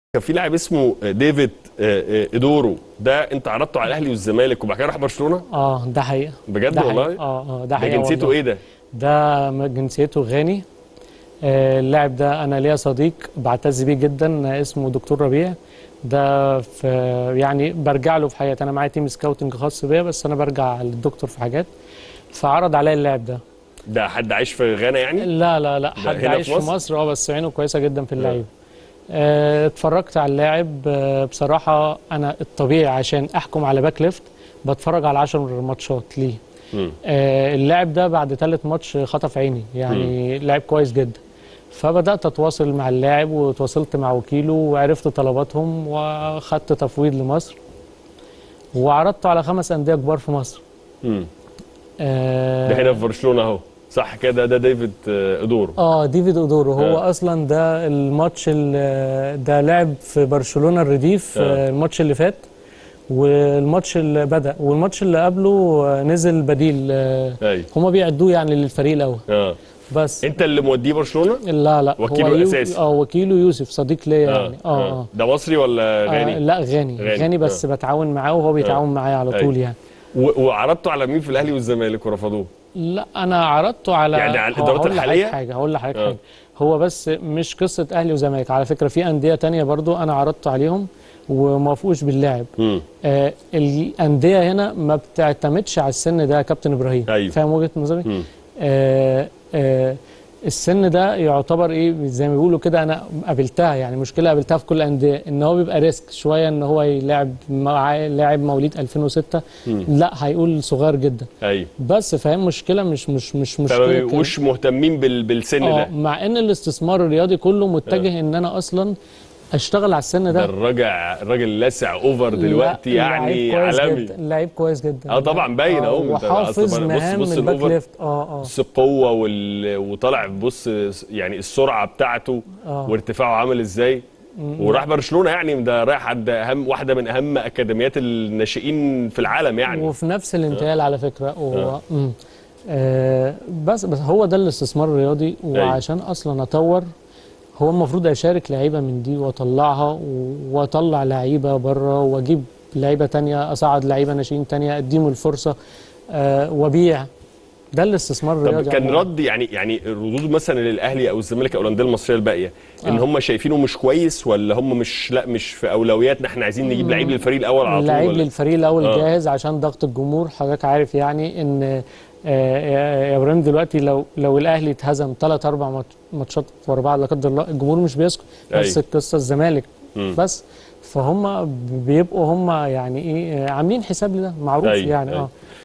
كان في لاعب اسمه ديفيد آه، آه، ادورو ده انت عرضته على الاهلي والزمالك وبعد كده راح برشلونه اه ده حقيقه بجد ده والله حقيقة. اه اه ده ده حقيقه جنسيته والله. ايه ده ده جنسيته غاني آه، اللاعب ده انا ليا صديق بعتز بيه جدا آه، اسمه دكتور ربيع ده في يعني برجع له في حياتي انا معايا تيم سكاوتنج خاص بيا بس انا برجع للدكتور في حاجات فعرض عليا اللاعب ده ده حد عايش في غانا يعني لا لا لا ده حد هنا عايش في في مصر؟ مصر اه بس عينه كويسه جدا في اللعيبه آه، اتفرجت على اللاعب آه، بصراحه انا الطبيعي عشان احكم على باك ليفت بتفرج على 10 ماتشات ليه مم. آه، اللاعب ده بعد ثالث ماتش خطف عيني يعني لاعب كويس جدا فبدات اتواصل مع اللاعب وتواصلت مع وكيله وعرفت طلباتهم واخدت تفويض لمصر وعرضته على خمس انديه كبار في مصر مم. آه، ده هنا في برشلونه اهو صح كده ده ديفيد آه، ادورو اه ديفيد اودورو هو آه. اصلا ده الماتش ال- ده لعب في برشلونه الرديف آه. آه. الماتش اللي فات والماتش اللي بدا والماتش اللي قبله آه، نزل بديل آه، ايوه هما بيعدوه يعني للفريق الاول اه بس انت اللي موديه برشلونه لا لا وكيله هو يو- الأساسي. اه وكيله يوسف صديق ليا يعني اه اه, ده مصري ولا آه غاني لا غني غني، غني, بس بتعاون معاه وهو بيتعاون معايا على أيوة. طول يعني و- وعرضته على مين في الاهلي والزمالك ورفضوه لا انا عرضته على يعني على هو- الإدارات هقول لحضرتك الحالية؟ حاجه هقول لحضرتك آه. حاجه هو بس مش قصه اهلي وزمالك على فكره في انديه تانية برضو انا عرضت عليهم وما وافقوش باللاعب مم. آه الانديه هنا ما بتعتمدش على السن ده يا كابتن ابراهيم أيوة. فاهم وجهه نظري مم. آه آه السن ده يعتبر ايه زي ما بيقولوا كده انا قابلتها يعني مشكله قابلتها في كل الانديه ان هو بيبقى ريسك شويه ان هو يلعب مع لاعب مواليد 2006 مم. لا هيقول صغير جدا ايوه بس فاهم مشكله مش مش مش مشكله فما كده. بيبقوش مهتمين بال... بالسن اه ده مع ان الاستثمار الرياضي كله متجه ان انا اصلا اشتغل على السن ده ده الراجل الراجل لاسع اوفر دلوقتي لا، يعني لعيب كويس عالمي جدا لعيب كويس جدا اه طبعا باين آه، اهو انت وحافظ أصل بص- مهام بص الباك الأوفر. ليفت اه اه بص القوه وال... وطالع بص يعني السرعه بتاعته آه. وارتفاعه عامل ازاي وراح برشلونه يعني ده رايح عند اهم واحده من اهم اكاديميات الناشئين في العالم يعني وفي نفس الانتقال على فكره و... مم. آه بس بس هو ده الاستثمار الرياضي وعشان اصلا اطور هو المفروض اشارك لعيبه من دي واطلعها و- واطلع لعيبه بره واجيب لعيبه تانية اصعد لعيبه ناشئين تانية اديهم الفرصه آه وابيع ده الاستثمار طب الرياضي كان عموماً. رد يعني يعني ردود مثلا للاهلي او الزمالك او الانديه المصريه الباقيه ان آه. هم شايفينه مش كويس ولا هم مش لا مش في اولوياتنا احنا عايزين نجيب لعيب للفريق الاول على طول لعيب ولا؟ للفريق الاول آه. جاهز عشان ضغط الجمهور حضرتك عارف يعني ان آه، يا يا ابراهيم دلوقتي لو لو الاهلي اتهزم ثلاث اربع مات- ماتشات ورا بعض لا قدر الله الجمهور مش بيسكت نفس أيوة. القصه الزمالك مم. بس فهم بيبقوا هم يعني ايه آه، عاملين حساب لده معروف أيوة، يعني أيوة. اه